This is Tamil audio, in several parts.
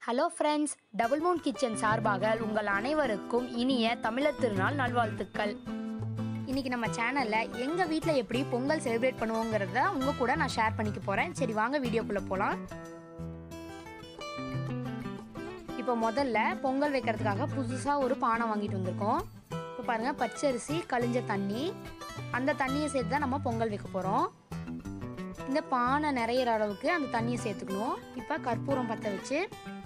hello friends double moon kitchen சார்பாக உங்கள் அனைவருக்கும் இனிய தமிழர் திருநாள் நல்வாழ்த்துக்கள் இன்னைக்கு நம்ம சேனலில் எங்கள் வீட்டில் எப்படி பொங்கல் செலிப்ரேட் பண்ணுவோங்கிறத உங்கள் கூட நான் ஷேர் பண்ணிக்க போகிறேன் சரி வாங்க வீடியோக்குள்ளே போகலாம் இப்போ முதல்ல பொங்கல் வைக்கிறதுக்காக புதுசாக ஒரு பானை வாங்கிட்டு வந்திருக்கோம் இப்போ பாருங்கள் பச்சரிசி கழிஞ்ச தண்ணி அந்த தண்ணியை சேர்த்து தான் நம்ம பொங்கல் வைக்க போகிறோம் இந்த பானை நிறையிற அளவுக்கு அந்த தண்ணியை சேர்த்துக்கணும் இப்போ கற்பூரம் பற்ற வச்சு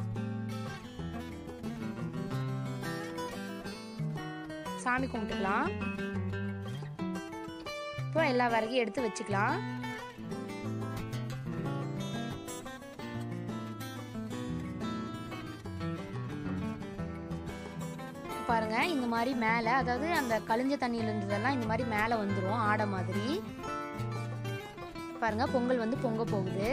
சாமி கும்பிட்டுக்கலாம் இப்போ எல்லா விறகையும் எடுத்து வச்சுக்கலாம் பாருங்க இந்த மாதிரி மேலே அதாவது அந்த கழிஞ்ச தண்ணியில் இருந்ததெல்லாம் இந்த மாதிரி மேலே வந்துடும் ஆடை மாதிரி பாருங்க பொங்கல் வந்து பொங்க போகுது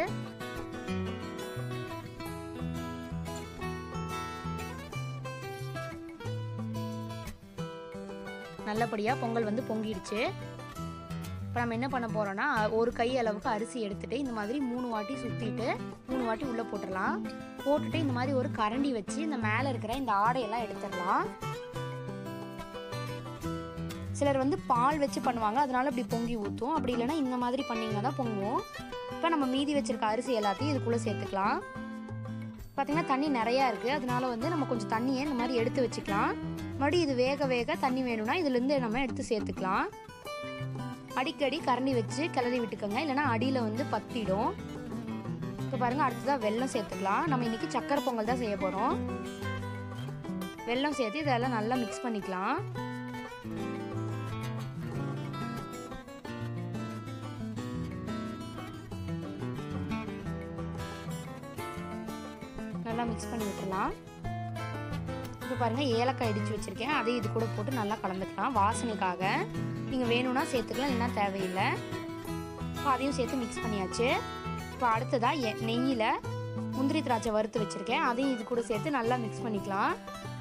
நல்லபடியாக பொங்கல் வந்து பொங்கிடுச்சு இப்போ நம்ம என்ன பண்ண போகிறோன்னா ஒரு கை அளவுக்கு அரிசி எடுத்துட்டு இந்த மாதிரி மூணு வாட்டி சுற்றிட்டு மூணு வாட்டி உள்ளே போட்டுடலாம் போட்டுட்டு இந்த மாதிரி ஒரு கரண்டி வச்சு இந்த மேலே இருக்கிற இந்த ஆடையெல்லாம் எடுத்துடலாம் சிலர் வந்து பால் வச்சு பண்ணுவாங்க அதனால இப்படி பொங்கி ஊற்றும் அப்படி இல்லைன்னா இந்த மாதிரி பண்ணிங்கன்னா தான் பொங்குவோம் இப்போ நம்ம மீதி வச்சிருக்க அரிசி எல்லாத்தையும் இதுக்குள்ளே சேர்த்துக்கலாம் பார்த்தீங்கன்னா தண்ணி நிறையா இருக்குது அதனால வந்து நம்ம கொஞ்சம் தண்ணியை இந்த மாதிரி எடுத்து வச்சுக்கலாம் மறுபடியும் இது வேக வேக தண்ணி வேணும்னா இதுலேருந்து நம்ம எடுத்து சேர்த்துக்கலாம் அடிக்கடி கரண்டி வச்சு கிளறி விட்டுக்கோங்க இல்லைன்னா அடியில் வந்து பத்திடும் இப்போ பாருங்கள் அடுத்ததாக வெல்லம் சேர்த்துக்கலாம் நம்ம இன்றைக்கி சக்கரை பொங்கல் தான் செய்ய போகிறோம் வெல்லம் சேர்த்து இதெல்லாம் நல்லா மிக்ஸ் பண்ணிக்கலாம் நல்லா மிக்ஸ் பண்ணி விட்டுடலாம் இப்போ பாருங்கள் ஏலக்காய் இடித்து வச்சுருக்கேன் அதையும் இது கூட போட்டு நல்லா கலந்துக்கலாம் வாசனைக்காக நீங்கள் வேணும்னா சேர்த்துக்கலாம் இல்லைன்னா தேவையில்லை இப்போ அதையும் சேர்த்து மிக்ஸ் பண்ணியாச்சு இப்போ அடுத்ததாக நெய்யில் முந்திரி திராட்சை வறுத்து வச்சுருக்கேன் அதையும் இது கூட சேர்த்து நல்லா மிக்ஸ் பண்ணிக்கலாம்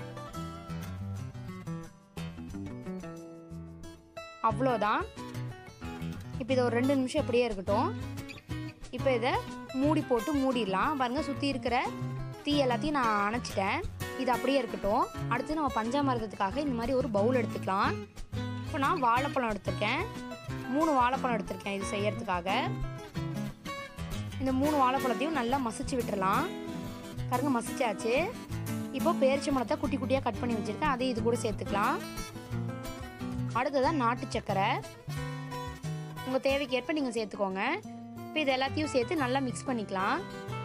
அவ்வளோதான் இப்போ இதை ஒரு ரெண்டு நிமிஷம் இப்படியே இருக்கட்டும் இப்போ இதை மூடி போட்டு மூடிடலாம் பாருங்கள் சுற்றி இருக்கிற தீ எல்லாத்தையும் நான் அணைச்சிட்டேன் இது அப்படியே இருக்கட்டும் அடுத்து நம்ம பஞ்சாமிரதத்துக்காக இந்த மாதிரி ஒரு பவுல் எடுத்துக்கலாம் இப்போ நான் வாழைப்பழம் எடுத்திருக்கேன் மூணு வாழைப்பழம் எடுத்திருக்கேன் இது செய்யறதுக்காக இந்த மூணு வாழைப்பழத்தையும் நல்லா மசிச்சு விட்டுறலாம் பாருங்க மசிச்சாச்சு இப்போ பேரிச்சம்பழத்தை குட்டி குட்டியாக கட் பண்ணி வச்சுருக்கேன் அதையும் இது கூட சேர்த்துக்கலாம் அடுத்ததான் நாட்டு சக்கரை உங்கள் தேவைக்கு ஏற்ப நீங்கள் சேர்த்துக்கோங்க இப்போ இது எல்லாத்தையும் சேர்த்து நல்லா மிக்ஸ் பண்ணிக்கலாம்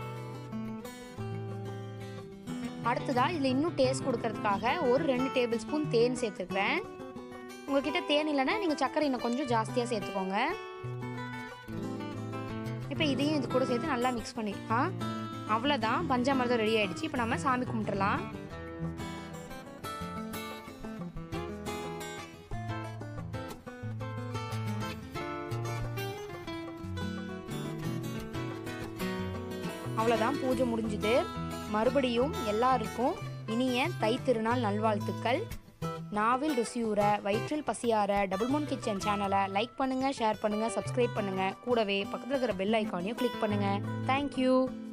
அடுத்ததா இதில் இன்னும் டேஸ்ட் கொடுக்கறதுக்காக ஒரு ரெண்டு டேபிள் ஸ்பூன் தேன் சேர்த்துக்கிறேன் உங்ககிட்ட தேன் இல்லைன்னா நீங்கள் சர்க்கரை இன்னும் கொஞ்சம் ஜாஸ்தியாக சேர்த்துக்கோங்க இப்போ இதையும் இது கூட சேர்த்து நல்லா மிக்ஸ் பண்ணிக்கலாம் அவ்வளோதான் பஞ்சாமிரதம் ரெடி ஆயிடுச்சு இப்போ நம்ம சாமி கும்பிட்டுலாம் அவ்வளோதான் பூஜை முடிஞ்சுது மறுபடியும் எல்லாருக்கும் இனிய தை திருநாள் நல்வாழ்த்துக்கள் நாவில் ருசியூர வயிற்றில் பசியார டபுள் மூன் கிச்சன் சேனலை லைக் பண்ணுங்கள் ஷேர் பண்ணுங்கள் சப்ஸ்கிரைப் பண்ணுங்கள் கூடவே பக்கத்தில் இருக்கிற பெல் ஐக்கானையும் கிளிக் பண்ணுங்கள் தேங்க்யூ